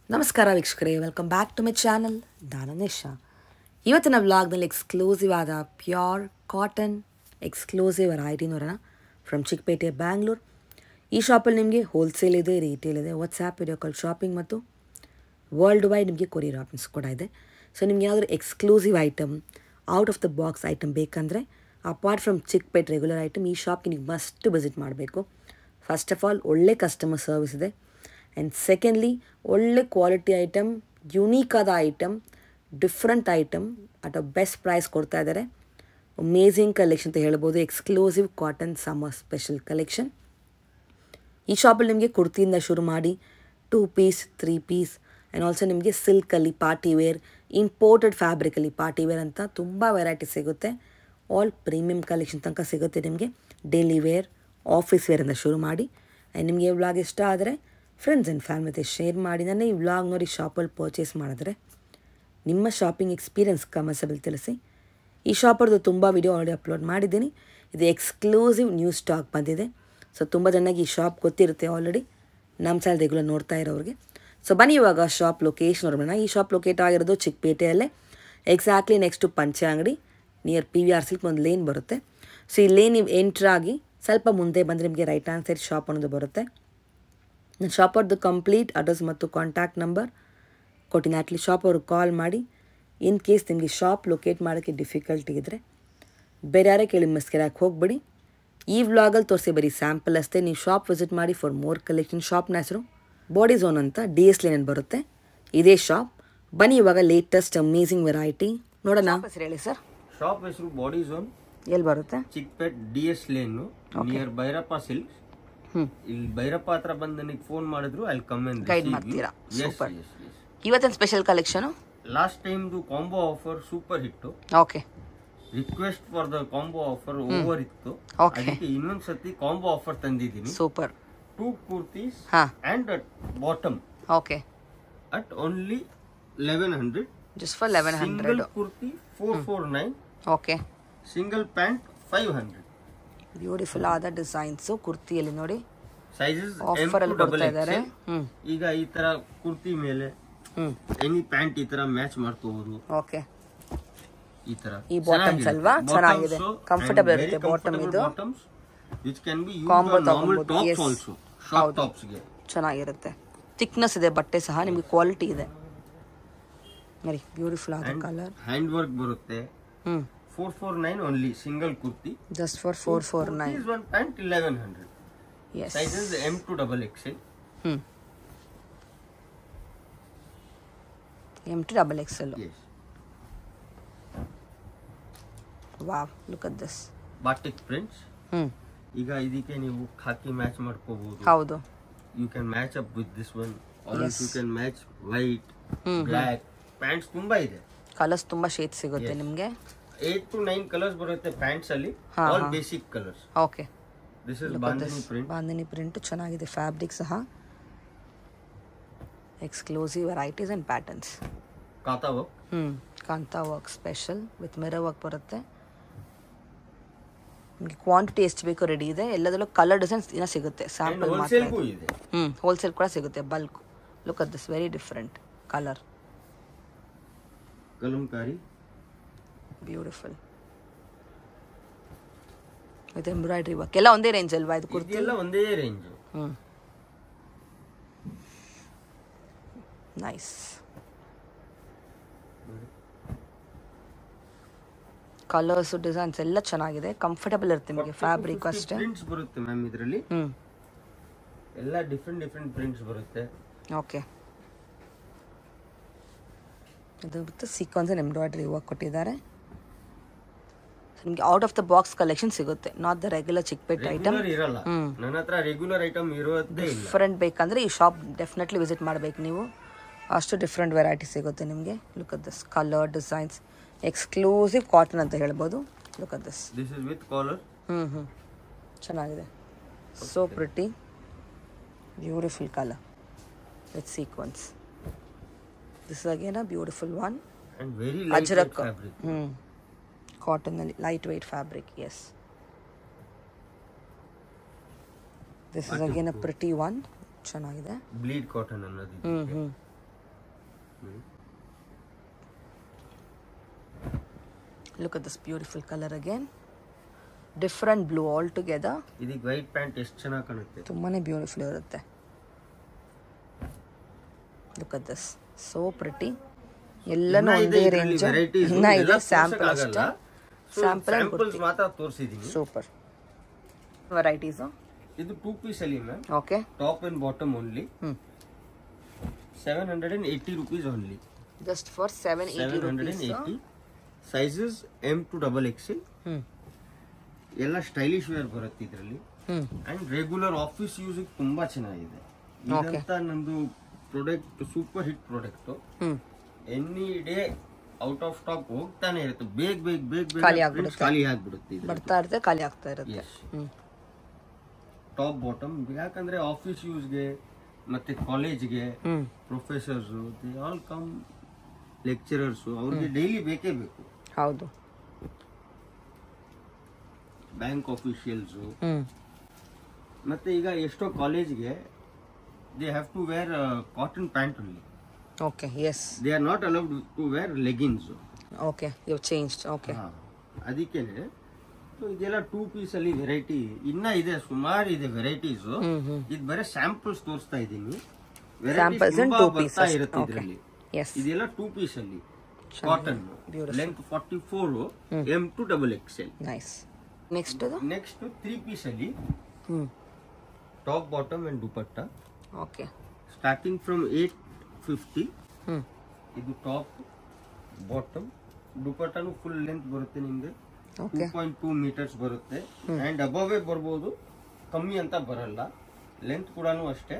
ನಮಸ್ಕಾರ ವೀಕ್ಷಕರೇ welcome back to my channel ನಾನು ನಿಶಾ ಇವತ್ತಿನ ವ್ಲಾಗ್ನಲ್ಲಿ ಎಕ್ಸ್ಕ್ಲೂಸಿವ್ ಆದ ಪ್ಯೂರ್ ಕಾಟನ್ ಎಕ್ಸ್ಕ್ಲೂಸಿವ್ ವೆರೈಟಿ ನೋಡೋಣ ಫ್ರಮ್ ಚಿಕ್ಕಪೇಟೆ ಬ್ಯಾಂಗ್ಳೂರ್ ಈ ಶಾಪಲ್ಲಿ ನಿಮಗೆ ಹೋಲ್ಸೇಲ್ ಇದೆ ರಿಟೇಲ್ ಇದೆ ವಾಟ್ಸ್ಆ್ಯಪ್ ವಿಡಿಯೋ ಕಾಲ್ ಶಾಪಿಂಗ್ ಮತ್ತು ವರ್ಲ್ಡ್ ವೈಡ್ ನಿಮಗೆ ಕೊರಿಯರ್ ಆಪ್ಷನ್ಸ್ ಕೂಡ ಇದೆ ಸೊ ನಿಮ್ಗೆ ಯಾವುದಾದ್ರು exclusive item out of the box item ಬೇಕಂದರೆ apart from Chickpet regular item ಈ ಶಾಪ್ಗೆ ನೀವು ಮಸ್ಟ್ ವಿಸಿಟ್ ಮಾಡಬೇಕು ಫಸ್ಟ್ ಆಫ್ ಆಲ್ ಒಳ್ಳೆ ಕಸ್ಟಮರ್ ಸರ್ವಿಸ್ ಇದೆ ಆ್ಯಂಡ್ ಸೆಕೆಂಡ್ಲಿ ಒಳ್ಳೆ ಕ್ವಾಲಿಟಿ ಐಟಮ್ ಯುನೀಕ್ ಆದ item different item at a best price ಕೊಡ್ತಾ ಇದ್ದಾರೆ ಅಮೇಝಿಂಗ್ ಕಲೆಕ್ಷನ್ ಅಂತ ಹೇಳ್ಬೋದು exclusive cotton summer special collection ಈ ಶಾಪಲ್ಲಿ ನಿಮಗೆ ಕುರ್ತಿಯಿಂದ ಶುರು ಮಾಡಿ two piece three piece and also ನಿಮಗೆ ಸಿಲ್ಕಲ್ಲಿ ಪಾರ್ಟಿ ವೇರ್ ಇಂಪೋರ್ಟೆಡ್ ಫ್ಯಾಬ್ರಿಕಲ್ಲಿ ಪಾರ್ಟಿ ವೇರ್ ಅಂತ ತುಂಬ ವೆರೈಟಿ ಸಿಗುತ್ತೆ ಆಲ್ ಪ್ರೀಮಿಯಂ ಕಲೆಕ್ಷನ್ ತನಕ ಸಿಗುತ್ತೆ ನಿಮಗೆ ಡೈಲಿ ವೇರ್ ಆಫೀಸ್ ವೇರಿಂದ ಶುರು ಮಾಡಿ ಆ್ಯಂಡ್ ನಿಮಗೆ ಈ ವ್ಲಾಗ್ ಇಷ್ಟ ಆದರೆ ಫ್ರೆಂಡ್ಸ್ ಆ್ಯಂಡ್ ಫ್ಯಾಮಿಲಿ ಜೊತೆ ಶೇರ್ ಮಾಡಿ ನನ್ನ ಈ ವ್ಲಾಗ್ ನೋಡಿ ಶಾಪಲ್ಲಿ ಪರ್ಚೇಸ್ ಮಾಡಿದ್ರೆ ನಿಮ್ಮ ಶಾಪಿಂಗ್ ಎಕ್ಸ್ಪೀರಿಯನ್ಸ್ ಕಮರ್ಸಬಲ್ ತಿಳಿಸಿ ಈ ಶಾಪರ್ದು ತುಂಬ ವಿಡಿಯೋ ಆಲ್ರೆಡಿ ಅಪ್ಲೋಡ್ ಮಾಡಿದ್ದೀನಿ ಇದು ಎಕ್ಸ್ಕ್ಲೂಸಿವ್ ನ್ಯೂ ಸ್ಟಾಕ್ ಬಂದಿದೆ ಸೊ ತುಂಬ ಚೆನ್ನಾಗಿ ಈ ಶಾಪ್ ಗೊತ್ತಿರುತ್ತೆ ಆಲ್ರೆಡಿ ನಮ್ಮ ಚಾನಲ್ ರೆಗ್ಯುಲರ್ ನೋಡ್ತಾ ಇರೋರಿಗೆ ಸೊ ಬನ್ನಿ ಇವಾಗ ಶಾಪ್ ಲೊಕೇಶನ್ ನೋಡೋಣ ಈ ಶಾಪ್ ಲೊಕೇಟ್ ಆಗಿರೋದು ಚಿಕ್ಕಪೇಟೆಯಲ್ಲೇ ಎಕ್ಸಾಕ್ಟ್ಲಿ ನೆಕ್ಸ್ಟು ಪಂಚೆ ಅಂಗಡಿ near P V R silk ಒಂದು ಲೇನ್ ಬರುತ್ತೆ ಸೊ ಈ ಲೇನ್ ನೀವು ಎಂಟ್ರಾಗಿ ಸ್ವಲ್ಪ ಮುಂದೆ ಬಂದರೆ ನಿಮಗೆ ರೈಟ್ ಹ್ಯಾಂಡ್ ಸೈಡ್ ಶಾಪ್ ಅನ್ನೋದು ಬರುತ್ತೆ ನನ್ನ ಶಾಪರ್ದು ಕಂಪ್ಲೀಟ್ ಅಡ್ರೆಸ್ ಮತ್ತು ಕಾಂಟ್ಯಾಕ್ಟ್ ನಂಬರ್ ಕೊಟ್ಟಿನಿ ಅಟ್ಲಿ ಶಾಪ್ ಅವ್ರಿಗೆ ಕಾಲ್ ಮಾಡಿ ಇನ್ ಕೇಸ್ ನಿಮಗೆ ಶಾಪ್ ಲೊಕೇಟ್ ಮಾಡೋಕ್ಕೆ ಡಿಫಿಕಲ್ಟಿ ಇದ್ದರೆ ಬೇರೆ ಯಾರೇ ಕೇಳಿ ಮಿಸ್ಕೆರಾಕ್ ಹೋಗ್ಬಿಡಿ ಈ ವ್ಲಾಗಲ್ಲಿ ತೋರಿಸಿ ಬರೀ ಸ್ಯಾಂಪಲ್ ಅಷ್ಟೇ ನೀವು ಶಾಪ್ ವಿಸಿಟ್ ಮಾಡಿ ಫಾರ್ ಮೋರ್ ಕಲೆಕ್ಷನ್ ಶಾಪ್ನ ಹೆಸರು ಬಾಡಿ ಝೋನ್ ಅಂತ ಡಿ ಎಸ್ ಲೇನ್ ಬರುತ್ತೆ ಇದೇ ಶಾಪ್ ಬನ್ನಿ ಇವಾಗ ಲೇಟೆಸ್ಟ್ ಅಮೇಝಿಂಗ್ ವೆರೈಟಿ ನೋಡೋಣ ಹೆಸರು ಹೇಳಿ ಸರ್ ಶಾಪ್ ಹೆಸರು ಬಾಡಿ ಝೋನ್ ಎಲ್ಲಿ ಬರುತ್ತೆ Chickpet D S lane near Bhairappa silks ಹ್ಞೂ ಇಲ್ಲಿ ಭೈರಪ್ಪ ಹತ್ರ ಬಂದು ನನಗೆ ಫೋನ್ ಮಾಡಿದ್ರು ಅಲ್ಲಿ ಕಮೆಂಟ್ Guide ಮಾಡ್ತೀರಾ? Super. ಇವತ್ತಿನ ಸ್ಪೆಷಲ್ ಕಲೆಕ್ಷನು ಲಾಸ್ಟ್ ಟೈಮ್ದು combo offer super hit okay request for the combo offer over ಇತ್ತು Okay. ಅದಕ್ಕೆ ಇನ್ನೊಂದ್ ಸತಿ ಕಾಂಬೋ ಆಫರ್ ತಂದಿದ್ದೀನಿ ಸೂಪರ್ ಟೂ ಕುರ್ತೀಸ್ ಹಾಂ and at bottom okay at only eleven hundred just for eleven single hundred kurti four four nine okay single pant five hundred beautiful ಆದ designs ಕುರ್ತಿಯಲ್ಲಿ ನೋಡಿ sizes offer ಅಲ್ಲಿ ಕೊಡ್ತಾ ಇದ್ದಾರೆ ಹ್ಮ್ ಈಗ ಈ ತರ ಕುರ್ತಿ ಮೇಲೆ ಹ್ಮ್ ಎನಿ ಪ್ಯಾಂಟ್ ಈ ತರ ಮ್ಯಾಚ್ ಮಾಡ್ಕೋಬಹುದು ಓಕೆ ಈ ತರ ಈ bottoms ಅಲ್ವಾ? ಚೆನ್ನಾಗಿದೆ. Comfortable ಇರುತ್ತೆ bottom ಇದು. Which can be Combo use normal ತಗೊಬೋದು, tops yes. Also short tops ಗೆ ಚೆನ್ನಾಗಿರುತ್ತೆ ಥಿಕ್ನೆಸ್ ಇದೆ ಬಟ್ಟೆ ಸಹ ನಿಮಗೆ ಕ್ವಾಲಿಟಿ ಇದೆ ನೋಡಿ ಬ್ಯೂಟಿಫುಲ್ ಆದ ಕಲರ್ ಹ್ಯಾಂಡ್ ವರ್ಕ್ ಬರುತ್ತೆ hmm four four nine only single kurti just for four four nine one pant eleven hundred S sizes M to double XL hmm M to double XL S wow look at this batik prints hmm ಈಗ ಇದಕ್ಕೆ ನೀವು ಖಾಕಿ match ಮಾಡ್ಕೋಬಹುದು ಹೌದು you can match up with this one or Yes. You can match white hmm black pants ತುಂಬಾ ಇದೆ colours ತುಂಬಾ shade ಸಿಗುತ್ತೆ ನಿಮಗೆ ಏಟ್ ಟು ನೈನ್ ಕಲರ್ಸ್ ಬರುತ್ತೆ ಪ್ಯಾಂಟ್ಸ್ ಅಲ್ಲಿ ಹಾ, ಆಲ್ ಹಾ. Basic colours okay this is bandhani print bandhani print ಚೆನ್ನಾಗಿದೆ ಫ್ಯಾಬ್ರಿಕ್ ಸಹ exclusive varieties and patterns kantha work ಹ್ಞೂ kantha work special with mirror work ಬರುತ್ತೆ ನಿಮಗೆ ಕ್ವಾಂಟಿಟಿ ಎಷ್ಟು ಬೇಕೋ ರೆಡಿ ಇದೆ ಎಲ್ಲದರಲ್ಲೂ ಕಲರ್ ಡಿಸೈನ್ಸ್ ಇನ್ನೂ ಸಿಗುತ್ತೆ ಸ್ಯಾಂಪಲ್ ಮಾತ್ರ ಹೋಲ್ಸೇಲ್ಗೂ ಇದೆ ಹ್ಞೂ ಹೋಲ್ಸೇಲ್ ಕೂಡ ಸಿಗುತ್ತೆ bulk look at this very different colour kalamkari beautiful with embroidery work ಎಲ್ಲ ಒಂದೇ ರೇಂಜ್ ಅಲ್ವಾ ಇದು ಕುರ್ತಿ ಇದೆಲ್ಲ ಒಂದೇ ರೇಂಜ್ ಹ್ಞೂ ನೈಸ್ ಕಲರ್ಸು ಡಿಸೈನ್ಸ್ ಎಲ್ಲ ಚೆನ್ನಾಗಿದೆ ಕಂಫರ್ಟಬಲ್ ಇರುತ್ತೆ ನಿಮಗೆ ಫ್ಯಾಬ್ರಿಕ್ ಅಷ್ಟೇ ಪ್ರಿಂಟ್ಸ್ ಬರುತ್ತೆ ಮ್ಯಾಮ್ ಇದರಲ್ಲಿ ಹ್ಞೂ ಎಲ್ಲ ಡಿಫ್ರೆಂಟ್ ಡಿಫ್ರೆಂಟ್ ಪ್ರಿಂಟ್ಸ್ ಬರುತ್ತೆ ಓಕೆ ಇದು ಬಿಟ್ಟು ಸೀಕ್ವೆನ್ಸ್ ಎಂಬ್ರಾಯ್ಡ್ರಿ ವರ್ಕ್ ಕೊಟ್ಟಿದ್ದಾರೆ ನಿಮಗೆ out of the box collection ಸಿಗುತ್ತೆ not the regular Chickpet item regular ಇರಲ್ಲ ನನ್ನ ಹತ್ರ ರೆಗ್ಯುಲರ್ ಐಟಮ್ ಇರೋದೇ ಇಲ್ಲ ಡಿಫ್ರೆಂಟ್ ಬೇಕಂದ್ರೆ ಈ ಶಾಪ್ ಡೆಫಿನೆಟ್ಲಿ ವಿಸಿಟ್ ಮಾಡಬೇಕು ನೀವು ಅಷ್ಟು ಡಿಫ್ರೆಂಟ್ ವೆರೈಟಿ ಸಿಗುತ್ತೆ ನಿಮಗೆ look at this colour designs exclusive cotton ಅಂತ ಹೇಳ್ಬೋದು look at this this is with collar ಹ್ಞೂ ಹ್ಞೂ ಚೆನ್ನಾಗಿದೆ so pretty beautiful colour with sequins this again a beautiful one and very light ajrak fabric ಹ್ಞೂ ಕಾಟನ್ನಲ್ಲಿ light weight fabric yes this is again a pretty one ಚೆನ್ನಾಗಿದೆ bleed cotton ಅನ್ನೋದು ಹ್ಞೂ ಹ್ಞೂ look at this beautiful colour again different blue all together ಇದಕ್ಕೆ white pant ಎಷ್ಟು ಚೆನ್ನಾಗಿ ಕಾಣುತ್ತೆ ತುಂಬಾನೇ ಬ್ಯೂಟಿಫುಲ್ ಇರುತ್ತೆ look at this so pretty ಎಲ್ಲನೂ ಇನ್ನ ಇದೆ ಒಂದೇ ಇದ್ರಲ್ಲಿ ರೇಂಜ್ varieties. ಇನ್ನ ಎಲ್ಲ ಇದೆ ಸ್ಯಾಂಪಲ್ ತೋರ್ಸಕ್ಕಾಗಲ್ಲ. ಅಷ್ಟೇ So, ಸ್ಯಾಂಪಲ್ samples ಮಾತ್ರ ತೋರಿಸಿದೀನಿ ಸೂಪರ್ ವೆರೈಟೀಸು ಇದು ಟೂ ಪೀಸ್ ಅಲ್ಲಿ ma'am okay top and bottom only ಹ್ಞೂ seven hundred and eighty rupees only just for seven eighty seven hundred and rupees eighty sizes M to double XL ಹ್ಞೂ ಎಲ್ಲ stylish wear ಬರುತ್ತೆ ಇದರಲ್ಲಿ ಹ್ಞೂ and regular office use ತುಂಬಾ ಚೆನ್ನಾಗಿದೆ ಇದಂತ ನಂದು ಪ್ರಾಡಕ್ಟ್ ಸೂಪರ್ ಹಿಟ್ ಪ್ರಾಡಕ್ಟ್ ಹ್ಞೂ any day out of stock ಹೋಗ್ತಾನೆ ಇರುತ್ತೆ ಬೇಗ ಬೇಗ ಬೇಗ ಬೇಗ ಖಾಲಿ prints ಆಗ್ಬಿಡುತ್ತೆ. ಖಾಲಿ ಆಗ್ಬಿಡುತ್ತೆ ಇದು ಬರ್ತಾ ಇರುತ್ತೆ ಖಾಲಿ ಆಗ್ತಾ ಇರುತ್ತೆ ಎಸ್ ಹ್ಞೂ ಟಾಪ್ ಬಾಟಮ್ ಯಾಕಂದ್ರೆ ಆಫೀಸ್ ಯೂಸ್ಗೆ ಮತ್ತೆ ಕಾಲೇಜ್ಗೆ ಹ್ಞೂ professors they all come lecturers ಅವ್ರಿಗೆ ಡೈಲಿ ಬೇಕೇ ಬೇಕು ಹೌದು ಬ್ಯಾಂಕ್ ಆಫೀಷಿಯಲ್ಸ್ ಹ್ಞೂ ಮತ್ತೆ ಈಗ ಎಷ್ಟೋ ಕಾಲೇಜ್ಗೆ they have to wear cotton pant only okay yes they are not allowed to wear leggings okay you change okay ಅದಕ್ಕೇನೆ so ಇದೆಲ್ಲ ಟೂ ಪೀಸ್ ಅಲ್ಲಿ ವೆರೈಟಿ ಇನ್ನ ಇದೆ ಸುಮಾರು ಇದೆ ವೆರೈಟೀಸ್ ಹ್ಞೂ ಹ್ಞೂ ಇದು ಬರೀ ಸ್ಯಾಂಪಲ್ಸ್ ತೋರಿಸ್ತಾ ಇದ್ದೀನಿ Samples and two ಬರ್ತಾ pieces. ಇರುತ್ತೆ Okay. ಇದರಲ್ಲಿ ಎಸ್ ಇದೆಲ್ಲ ಟೂ ಪೀಸ್ ಅಲ್ಲಿ cotton length forty four M to double XL nice next ಅದು ನೆಕ್ಸ್ಟ್ ತ್ರೀ ಪೀಸ್ ಅಲ್ಲಿ ಹ್ಞೂ top bottom and dupatta okay starting from eight fifty ಹ್ಞೂ ಇದು ಟಾಪ್ ಬಾಟಮ್ ದುಪಟ್ಟನು ಫುಲ್ ಲೆಂತ್ ಬರುತ್ತೆ ನಿಮ್ಗೆ two okay point two metres ಬರುತ್ತೆ ಅಂಡ್ ಅಬವ್ ಬರ್ಬೋದು ಕಮ್ಮಿ ಅಂತ ಬರಲ್ಲ ಲೆಂತ್ ಕೂಡ ಅಷ್ಟೇ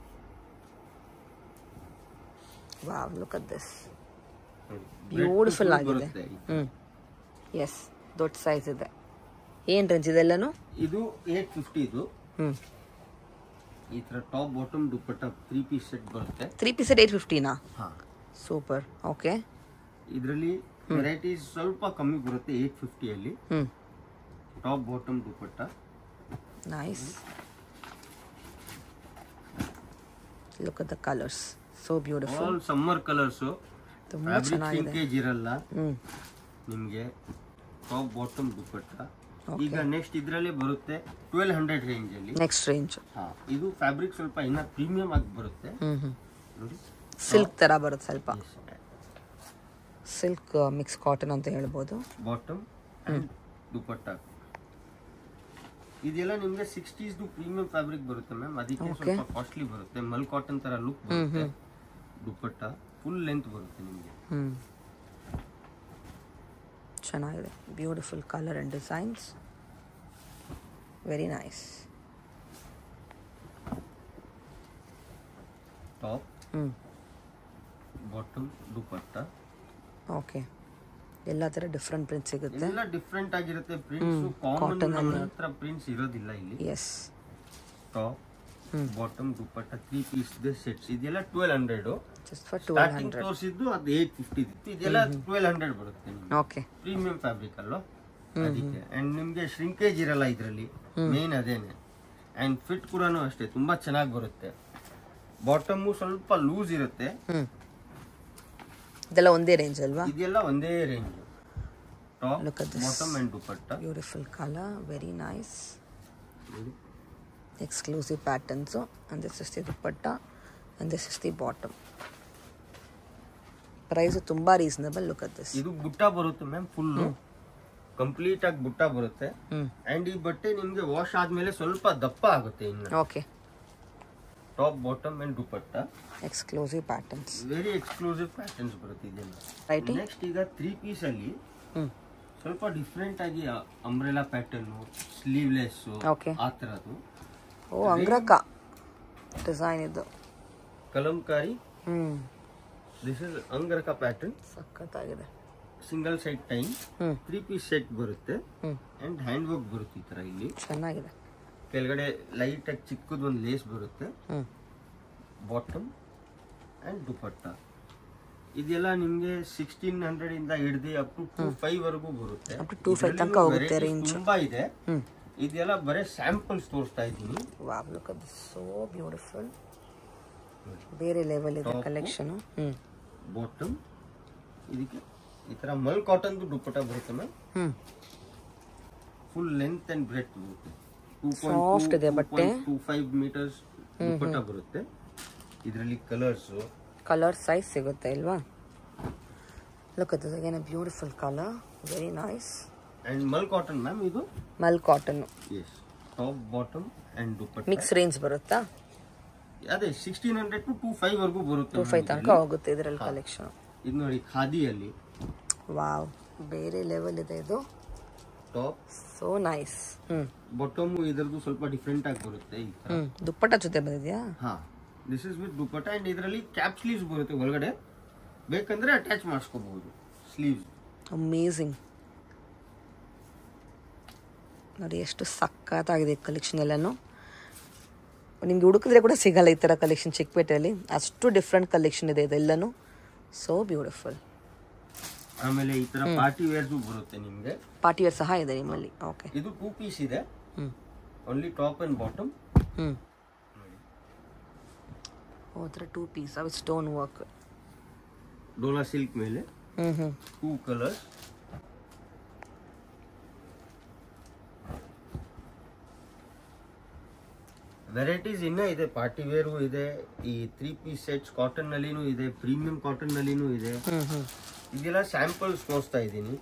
ವಾವ್ ಲುಕ್ ಅಟ್ ದಿಸ್ ನೋಡಿ. ಬ್ಯೂಟಿಫುಲ್ Breadth ಆಗಿದೆ ಬರುತ್ತೆ. ಹ್ಞೂ ಎಸ್ ದೊಡ್ಡ ಸೈಜ್ ಇದೆ ಏನು ರೇಂಜ್ ಇದೆಲ್ಲನೂ ಇದು ಏಟ್ ಫಿಫ್ಟಿ ಇದು ಹ್ಞೂ ಈ ತರ top bottom dupatta three piece set ಬರುತ್ತೆ ತ್ರೀ ಪೀಸ್ ಏಟ್ ಫಿಫ್ಟಿನಾ ಹಾ ಸೂಪರ್ ಓಕೆ ಇದರಲ್ಲಿ ವೆರೈಟೀಸ್ ಸ್ವಲ್ಪ ಕಮ್ಮಿ ಬರುತ್ತೆ ಏಟ್ ಫಿಫ್ಟಿಯಲ್ಲಿ ಹ್ಞೂ top bottom dupatta nice look at the colours so beautiful all summer colours ತುಂಬ ಫ್ಯಾಬ್ರಿಕ್ ಚೆನ್ನಾಗಿದೆ ಸಿಂಕೇಜ್ ಇರಲ್ಲ ಹ್ಞೂ ನಿಮ್ಗೆ ಟಾಪ್ ಬಾಟಮ್ ದುಪ್ಪಟ್ಟ ಈಗ ನೆಕ್ಸ್ಟ್ ಇದ್ರಲ್ಲೇ ಬರುತ್ತೆ ಟ್ವೆಲ್ ಹಂಡ್ರೆಡ್ ರೇಂಜ್ ಅಲ್ಲಿ ನೆಕ್ಸ್ಟ್ ರೇಂಜ್ ಹಾ ಇದು ಫ್ಯಾಬ್ರಿಕ್ ಸ್ವಲ್ಪ ಇನ್ನ ಪ್ರೀಮಿಯಂ ಆಗಿ ಬರುತ್ತೆ ಹ್ಞೂ ಹ್ಞೂ ನೋಡಿ ಸಿಲ್ಕ್ ಥರ ಬರುತ್ತೆ ಸ್ವಲ್ಪ ಸಿಲ್ಕ್ ಮಿಕ್ಸ್ ಕಾಟನ್ ಅಂತ ಹೇಳ್ಬೋದು ಬಾಟಮ್ ಅಂಡ್ ದುಪಟ್ಟ ಇದೆಲ್ಲ ನಿಮ್ಗೆ ಸಿಕ್ಸ್ಟೀಸ್ ಪ್ರೀಮಿಯಂ ಫ್ಯಾಬ್ರಿಕ್ ಬರುತ್ತೆ ಮ್ಯಾಮ್ ಅದಕ್ಕೆ ಸ್ವಲ್ಪ ಕಾಸ್ಟ್ಲಿ ಬರುತ್ತೆ ಮಲ್ ಕಾಟನ್ ತರ ಲುಕ್ ಬರುತ್ತೆ ದುಪ್ಪಟ್ಟ ಫುಲ್ ಲೆಂತ್ ಬರುತ್ತೆ ನಿಮ್ಗೆ ಹ್ಞೂ ಚೆನ್ನಾಗಿದೆ beautiful colour and designs very nice top ಹ್ಞೂ ಬಾಟಮ್ ದುಪಟ್ಟ ಓಕೆ ಎಲ್ಲ ಥರ ಡಿಫ್ರೆಂಟ್ ಪ್ರಿಂಟ್ ಸಿಗುತ್ತೆ ಎಲ್ಲ ಡಿಫ್ರೆಂಟ್ ಆಗಿರುತ್ತೆ ಪ್ರಿಂಟ್ಸ್ ಕಾಮನ್ ನಮ್ಮ ಹತ್ರ ಪ್ರಿಂಟ್ಸ್ ಇರೋದಿಲ್ಲ ಇಲ್ಲಿ yes top bottom dupatta three piece sets ಇದೆಲ್ಲ twelve hundred just for to starting ತೋರಿಸಿದ್ದು ಅದು ಏಟ್ ಫಿಫ್ಟಿ ಇತ್ತು ಇದೆಲ್ಲ ಟ್ವೆಲ್ ಹಂಡ್ರೆಡ್ ಬರುತ್ತೆ ನಿಮ್ಗೆ ಓಕೆ ಪ್ರೀಮಿಯಂ ಫ್ಯಾಬ್ರಿಕ್ ಅಲ್ವಾ ಅದಕ್ಕೆ ಅಂಡ್ ನಿಮ್ಗೆ ಶ್ರಿಂಕೇಜ್ ಇರಲ್ಲ ಇದರಲ್ಲಿ ಮೇನ್ ಅದೇನೆ ಅಂಡ್ ಫಿಟ್ ಕೂಡ ಅಷ್ಟೇ ತುಂಬಾ ಚೆನ್ನಾಗಿ ಬರುತ್ತೆ ಬಾಟಮ್ ಸ್ವಲ್ಪ ಲೂಸ್ ಇರುತ್ತೆ ಹ್ಞೂ ಇದೆಲ್ಲ ಒಂದೇ ರೇಂಜ್ ಅಲ್ವಾ ಇದೆಲ್ಲ ಒಂದೇ range top Look at this. Bottom and dupatta beautiful colour very nice exclusive patterns and this is the dupatta and this is the bottom price ತುಂಬ ರೀಸನಬಲ್ ಲುಕ್ ಅಟ್ ದಿಸ್ ಇದು ಬುಟ್ಟ ಬರುತ್ತೆ ಮ್ಯಾಮ್ ಫುಲ್ ಕಂಪ್ಲೀಟ್ ಆಗಿ ಬುಟ್ಟ ಬರುತ್ತೆ ಹ್ಞೂ ಅಂಡ್ ಈ ಬಟ್ಟೆ ನಿಮ್ಗೆ ವಾಶ್ ಆದ್ಮೇಲೆ ಸ್ವಲ್ಪ ದಪ್ಪ ಆಗುತ್ತೆ ಇನ್ನು okay top bottom and dupatta exclusive patterns very exclusive patterns ಬರುತ್ತೆ ಇದೆಲ್ಲ ರೈಟಿಂಗ್ ನೆಕ್ಸ್ಟ್ ಈಗ ತ್ರೀ ಪೀಸ್ ಅಲ್ಲಿ ಹ್ಞೂ ಸ್ವಲ್ಪ ಡಿಫ್ರೆಂಟ್ ಆಗಿ ಅಂಬ್ರೆಲಾ ಪ್ಯಾಟರ್ನ್ ಸ್ಲೀವ್ಲೆಸ್ Okay. ಆ ತರದ್ದು ಓ ಅಂಗ್ರಕ ಡಿಸೈನ್ ಇದು ಕಲಂಕಾರಿ ಹ್ಞೂ ದಿಸ್ ಇಸ್ ಅಂಗರಕ ಪ್ಯಾಟರ್ನ್ ಸಖತ್ತಾಗಿದೆ ಸಿಂಗಲ್ ಸೈಡ್ ಟೈಮ್ ಹ್ಞೂ ತ್ರೀ ಪೀಸ್ ಸೆಟ್ ಬರುತ್ತೆ ಹ್ಞೂ ಅಂಡ್ ಹ್ಯಾಂಡ್ ವರ್ಕ್ ಬರುತ್ತೆ ಈ ತರ ಇಲ್ಲಿ ಚೆನ್ನಾಗಿದೆ ಕೆಳಗಡೆ ಲೈಟ್ ಆಗಿ ಚಿಕ್ಕದು ಒಂದು ಲೇಸ್ ಬರುತ್ತೆ ಹ್ಞೂ ಬಾಟಮ್ ಅಂಡ್ ದುಪಟ್ಟ ಇದೆಲ್ಲ ನಿಮ್ಗೆ ಸಿಕ್ಸ್ಟೀನ್ ಹಂಡ್ರೆಡ್ ಇಂದ ಹಿಡ್ದು ಅಪ್ ಟು ಟೂ ಫೈವ್ ವರೆಗೂ ಬರುತ್ತೆ Up to 2.5 ತನಕ ಇದ್ರಲ್ಲಿನೂ ಹೋಗುತ್ತೆ varieties range. ತುಂಬಾ ಇದೆ ಹ್ಞೂ ಇದೆಲ್ಲ ಬರೀ ಸ್ಯಾಂಪಲ್ಸ್ ತೋರಿಸ್ತಾ ಇದ್ದೀನಿ wow look at so beautiful ಬೇರೆ ಲೆವೆಲ್ ಇದೆ ಕಲೆಕ್ಷನು ಹ್ಞೂ ಬಾಟಮ್ ಇದಕ್ಕೆ ಈ ತರ ಮಲ್ ಕಾಟನ್ದು ದುಪ್ಪಟ್ಟ ಬರುತ್ತೆ ಮ್ಯಾಮ್ ಹ್ಞೂ ಫುಲ್ ಲೆಂತ್ ಅಂಡ್ ಬ್ರೆಡ್ ಬರುತ್ತೆ Soft ಇದೆ ಬಟ್ಟೆ. ಟೂ ಫೈವ್ ಮೀಟರ್ಸ್ ದುಪ್ಪಟ್ಟ ಬರುತ್ತೆ ಇದರಲ್ಲಿ ಕಲರ್ಸ್ ಕಲರ್ ಸೈಜ್ ಸಿಗುತ್ತೆ ಇಲ್ವಾ look at again beautiful colour very nice and mul cotton ma'am ಇದು mul cotton yes top bottom and dupatta mix range ಬರುತ್ತಾ ಅದೇ sixteen hundred to two five ವರ್ಗೂ ಬರುತ್ತೆ ಟೂ ma'am ಫೈವ್ ತನಕ ಇದ್ರಲ್ಲಿ. ಹೋಗುತ್ತೆ ಇದರಲ್ಲಿ ಕಲೆಕ್ಷನ್ ಇದು ನೋಡಿ ಖಾದಿಯಲ್ಲಿ ವಾವ್ ಬೇರೆ ಲೆವೆಲ್ ಇದೆ ಇದು top so nice hmm bottom ಇದರದ್ದು ಸ್ವಲ್ಪ ಡಿಫ್ರೆಂಟ್ ಆಗಿ ಬರುತ್ತೆ ಈ ತರ ಹ್ಮ್ ದುಪ್ಪಟ್ಟ ಜೊತೆ ಬಂದಿದ್ಯಾ ಹಾ this is with dupatta and ಇದರಲ್ಲಿ ಕ್ಯಾಪ್ ಸ್ಲೀವ್ಸ್ ಬರುತ್ತೆ ಒಳಗಡೆ ಬೇಕಂದ್ರೆ ಅಟ್ಯಾಚ್ ಮಾಡಿಸ್ಕೋಬಹುದು ಸ್ಲೀವ್ಸ್ ಅಮೇಝಿಂಗ್ ನೋಡಿ ಎಷ್ಟು ಸಖತ್ತಾಗಿದೆ ಕಲೆಕ್ಷನ್ ಎಲ್ಲನೂ ನಿಮ್ಗೆ ಹುಡುಕಿದ್ರೆ ಕೂಡ ಸಿಗಲ್ಲ ಈ ಥರ ಕಲೆಕ್ಷನ್ ಚಿಕ್ಕಪೇಟೆಯಲ್ಲಿ ಅಷ್ಟು ಡಿಫ್ರೆಂಟ್ ಕಲೆಕ್ಷನ್ ಇದೆ ಇದೆಲ್ಲನೂ ಸೋ ಬ್ಯೂಟಿಫುಲ್ ಆಮೇಲೆ ಈ ತರ ಪಾರ್ಟಿ ವೇರ್ಸ್ ಬರುತ್ತೆ ನಿಮ್ಗೆ ಪಾರ್ಟಿ ವೇರ್ ಸಹ ಇದೆ ನಿಮ್ಮಲ್ಲಿ ಓಕೆ ಇದು ಟೂ ಪೀಸ್ ಇದೆ ಹ್ಞೂ ಓನ್ಲಿ ಟಾಪ್ ಅಂಡ್ ಬಾಟಮ್ ಹ್ಞೂ ಓ ಥರ ಟೂ ಪೀಸ್ ಅವು ಸ್ಟೋನ್ ವರ್ಕ್ ಡೋಲಾ ಸಿಲ್ಕ್ ಮೇಲೆ ಹ್ಞೂ ಹ್ಞೂ ಟೂ ಕಲರ್ಸ್ ವೆರೈಟೀಸ್ ಇನ್ನೂ ಇದೆ ಪಾರ್ಟಿ ವೇರು ಇದೆ ಈ ತ್ರೀ ಪೀಸ್ ಸೆಟ್ಸ್ ಕಾಟನ್ ನಲ್ಲಿನೂ ಇದೆ ಪ್ರೀಮಿಯಂ ಕಾಟನ್ ನಲ್ಲಿನೂ ಇದೆ ಹ್ಞೂ ಹ್ಞೂ ಇದೆಲ್ಲ ಸ್ಯಾಂಪಲ್ಸ್ ತೋರಿಸ್ತಾ ಇದ್ದೀನಿ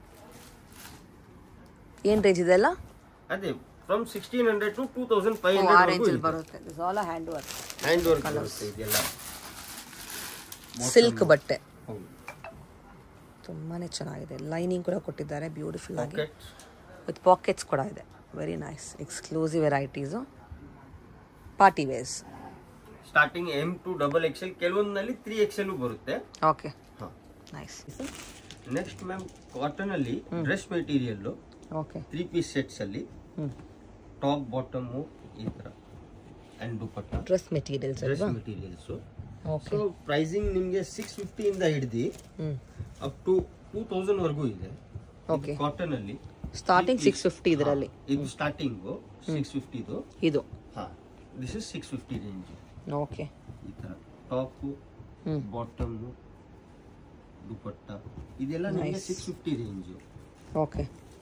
ಏನು ರೇಂಜ್ ಇದೆಲ್ಲ ಅದೇ from sixteen hundred to two thousand five ಆ ಹಂಡ್ರೆಡ್ ರೇಂಜಲ್ಲಿ ಬರುತ್ತೆ this all hand work hand work ಬರುತ್ತೆ ಇದೆಲ್ಲ ಸಿಲ್ಕ್ ಬಟ್ಟೆ ಹೌದು ತುಂಬಾನೇ ಚೆನ್ನಾಗಿದೆ ಲೈನಿಂಗ್ ಕೂಡ ಕೊಟ್ಟಿದ್ದಾರೆ ಬ್ಯೂಟಿಫುಲ್ ಆಗಿ ಪಾಕೆಟ್ಸ್ ವಿತ್ ಪಾಕೆಟ್ಸ್ ಕೂಡ ಇದೆ very nice exclusive varieties party wears starting M to double XL ಕೆಲವೊಂದಲ್ಲಿ ತ್ರೀ ಎಕ್ಸೆಲ್ ಬರುತ್ತೆ ಓಕೆ ಹಾಂ ನೈಸ್ ನೆಕ್ಸ್ಟ್ ಮ್ಯಾಮ್ ಕಾಟನ್ ಅಲ್ಲಿ dress material okay three piece sets ಅಲ್ಲಿ ಹ್ಞೂ ಟಾಪ್ ಬಾಟಮ್ ಈ ತರ and dupatta dress materials dress ಅಲ್ವಾ ಮೆಟೀರಿಯಲ್ಸ್ ಓಕೆ ಸೊ ಪ್ರೈಸಿಂಗ್ ನಿಮಗೆ ಸಿಕ್ಸ್ ಫಿಫ್ಟಿಯಿಂದ ಹಿಡಿದು ಹ್ಞೂ ಅಪ್ ಟು ಟೂ ತೌಸಂಡ್ ವರ್ಗೂ ಇದೆ ಓಕೆ ಕಾಟನ್ ಅಲ್ಲಿ ಸ್ಟಾರ್ಟಿಂಗ್ ಸಿಕ್ಸ್ ಫಿಫ್ಟಿ ಇದರಲ್ಲಿ ಹಾ, ಇದು ಸ್ಟಾರ್ಟಿಂಗು ಸಿಕ್ಸ್ ಫಿಫ್ಟಿದು ಇದು ಹಾ this is six fifty range okay ಈ ತರ ಟಾಪು ಹ್ಮ್. ಬಾಟಮ್ ದುಪಟ್ಟ ಇದೆಲ್ಲ ನಿಮಗೆ six fifty range okay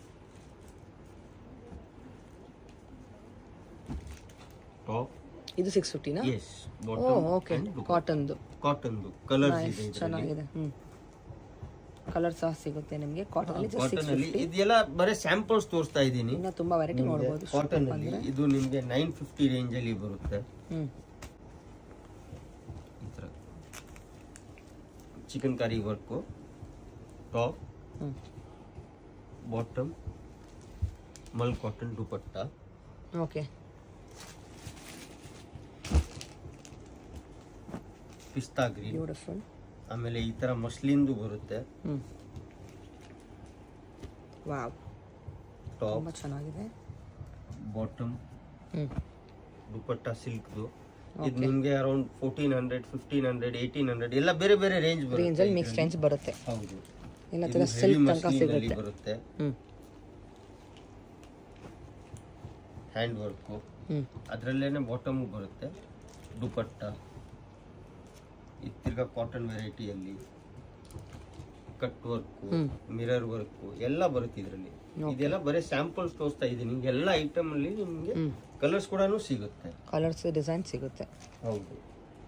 top ಇದು ಸಿಕ್ಸ್ ಫಿಫ್ಟಿನಾ ಎಸ್ ಓ ಬಾಟಮ್ ಓಕೆ ಕಾಟನ್ದು ಕಾಟನ್ದು ಕಲರ್ಸ್ ನೈಸ್ ಇದೆ ಇದರಲ್ಲಿ ಚೆನ್ನಾಗಿದೆ ಹ್ಞೂ ಕಲರ್ ಸಹ ಸಿಗುತ್ತೆ ನಿಮಗೆ ಕಾಟನಲ್ಲಿ ಜಸ್ಟ್ ಸಿಕ್ಸ್ ಕಾಟನ್ ಅಲ್ಲಿ ಫಿಫ್ಟಿ ಇದೆಲ್ಲ ಬರೀ ಸ್ಯಾಂಪಲ್ಸ್ ತೋರಿಸ್ತಾ ಇದ್ದೀನಿ ಇನ್ನು ತುಂಬ ವೆರೈಟಿ ನೋಡ್ಬೋದು ಕಾಟನ್ ಅಲ್ಲಿ ಇದು ನಿಮ್ಗೆ ನೈನ್ ಫಿಫ್ಟಿ ರೇಂಜ್ ಅಲ್ಲಿ ಬರುತ್ತೆ ಹ್ಞೂ ಈ ತರ ಚಿಕನ್ ಕರಿ ವರ್ಕು ಟಾಪ್ ಹ್ಞೂ bottom mul cotton dupatta okay pista green beautiful ಆಮೇಲೆ ಈ ತರ ಮಸ್ಲಿನ್ದು ಬರುತ್ತೆ ಹ್ಞೂ ವಾವ್ ಟಾಪ್ ತುಂಬ ಚೆನ್ನಾಗಿದೆ ಬಾಟಮ್ ಹ್ಞೂ ದುಪಟ್ಟ ಸಿಲ್ಕ್ದು ಇದು ನಿಮ್ಗೆ around fourteen hundred fifteen hundred eighteen hundred ಎಲ್ಲ ಬೇರೆ ಬೇರೆ ರೇಂಜ್ ಬರುತ್ತೆ ರೇಂಜಲ್ಲಿ ಮಿಕ್ಸ್ ರೇಂಜ್ ಬರುತ್ತೆ ಹೌದು ಇಲ್ಲ ಇದು ಥರ heavy ಸಿಲ್ಕ್ ತನಕ muslin ಅಲ್ಲಿ ಸಿಗುತ್ತೆ ಬರುತ್ತೆ ಹ್ಞೂ ಹ್ಯಾಂಡ್ ವರ್ಕು ಹ್ಞೂ ಅದರಲ್ಲೇನೆ ಬಾಟಮ್ ಬರುತ್ತೆ ದುಪಟ್ಟ ಈ ತಿರ್ಗಾ ಕಾಟನ್ ವೆರೈಟಿಯಲ್ಲಿ cut work hmm. Mirror work ಎಲ್ಲ ಬರುತ್ತೆ ಇದರಲ್ಲಿ ಇದೆಲ್ಲ ಬರೀ ಸ್ಯಾಂಪಲ್ಸ್ ತೋರಿಸ್ತಾ ಇದ್ದೀನಿ ಎಲ್ಲ ಐಟಮ್ ಅಲ್ಲಿ ನಿಮಗೆ ಹ್ಮ್. ಕಲರ್ಸ್ ಕೂಡ ಸಿಗುತ್ತೆ ಕಲರ್ಸ್ ಡಿಸೈನ್ ಸಿಗುತ್ತೆ ಹೌದು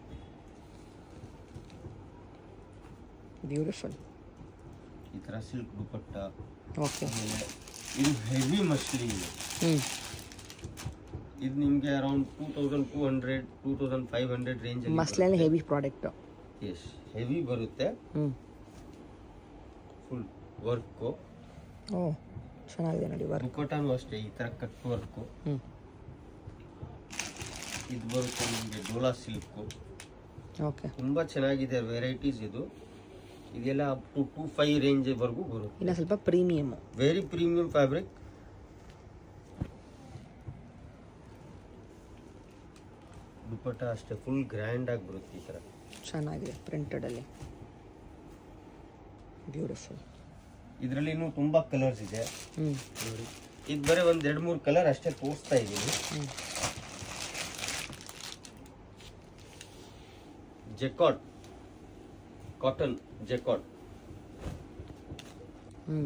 ಬ್ಯೂಟಿಫುಲ್ ಈ ತರ ಸಿಲ್ಕ್ ದುಪಟ್ಟ ಓಕೆ ಆಮೇಲೆ ಇದು ಹೆವಿ ಮಸ್ಲಿನ್ ಹ್ಞೂ ಇದು ನಿಮಗೆ around two thousand two hundred two thousand five hundred range ಮಸ್ಲಲ್ಲಿ ಹೆವಿ ಪ್ರಾಡಕ್ಟು ಎಸ್ ಹೆವಿ ಬರುತ್ತೆ ಹ್ಞೂ ಫುಲ್ ವರ್ಕು ಓ ಚೆನ್ನಾಗಿದೆ ನೋಡಿ ವರ್ಕ್ ದುಪಟ್ಟನೂ ಅಷ್ಟೇ ಈ ತರ ಕಟ್ ವರ್ಕು ಹ್ಞೂ ಇದು ಬರುತ್ತೆ ನಿಮಗೆ ಡೋಲಾ ಸಿಲ್ಕು ಓಕೆ ತುಂಬಾ ಚೆನ್ನಾಗಿದೆ ವೆರೈಟೀಸ್ ಇದು ಇದೆಲ್ಲ up to two five range ವರೆಗೂ ಬರುತ್ತೆ ಇನ್ನು ಸ್ವಲ್ಪ premium very premium fabric dupatta ಅಷ್ಟೇ ಫುಲ್ ಗ್ರ್ಯಾಂಡ್ ಆಗಿ ಬರುತ್ತೆ ಈ ತರ ಚೆನ್ನಾಗಿದೆ ಪ್ರಿಂಟೆಡಲ್ಲಿ ಬ್ಯೂಟಿಫುಲ್ ಇದರಲ್ಲಿ ಇನ್ನೂ ತುಂಬಾ ಕಲರ್ಸ್ ಇದೆ ಹ್ಞೂ ನೋಡಿ ಇದು ಬರೀ ಒಂದ್ ಎರಡು ಮೂರು ಕಲರ್ ಅಷ್ಟೇ ತೋರಿಸ್ತಾ ಇದ್ದೀನಿ ಹ್ಞೂ ಜೆಕಾಟ್ ಕಾಟನ್ ಜೆಕಾಟ್ ಹ್ಞೂ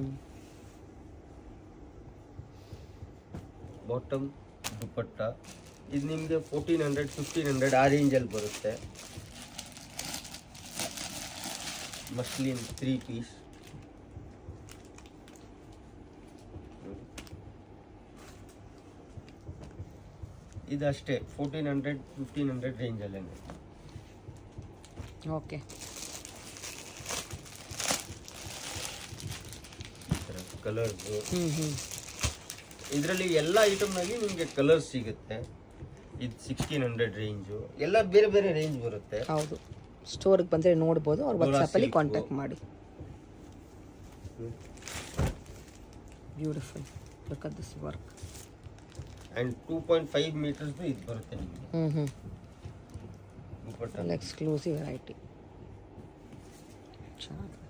ಬಾಟಮ್ ದುಪ್ಪಟ್ಟ ಇದು ನಿಮಗೆ ಫೋರ್ಟೀನ್ ಹಂಡ್ರೆಡ್ ಫಿಫ್ಟೀನ್ ಹಂಡ್ರೆಡ್ ಆ ರೇಂಜಲ್ಲಿ ಬರುತ್ತೆ ಮಸ್ಲಿನ್ ತ್ರೀ ಪೀಸ್ ಇದಷ್ಟೇ ಫೋರ್ಟೀನ್ ಹಂಡ್ರೆಡ್ ಫಿಫ್ಟೀನ್ ಹಂಡ್ರೆಡ್ ರೇಂಜಲ್ಲೇ ಓಕೆ ಕಲರ್ಸು ಹ್ಞೂ ಹ್ಞೂ ಇದರಲ್ಲಿ ಎಲ್ಲ ಐಟಮ್ನಲ್ಲಿ ನಿಮಗೆ ಕಲರ್ಸ್ ಸಿಗುತ್ತೆ ಇದು ಸಿಕ್ಸ್ಟೀನ್ ಹಂಡ್ರೆಡ್ ರೇಂಜು ಎಲ್ಲ ಬೇರೆ ಬೇರೆ ರೇಂಜ್ ಬರುತ್ತೆ ಹೌದು ಸ್ಟೋರ್ಗೆ ಬಂದರೆ ನೋಡ್ಬೋದು ಅವ್ರ ಡೋಲಾ ವಾಟ್ಸಪ್ಪಲ್ಲಿ silk. ಕಾಂಟ್ಯಾಕ್ಟ್ ಮಾಡಿ beautiful look at this work and two point five ಮೀಟರ್ಸ್ದು ಇದು ಬರುತ್ತೆ ನಿಮಗೆ ಹ್ಞೂ ಹ್ಞೂ ದುಪ್ಪಟ್ಟ ಫುಲ್ ಎಕ್ಸ್ಕ್ಲೂಸಿವ್ ವೆರೈಟಿ ಚೆನ್ನಾಗಿ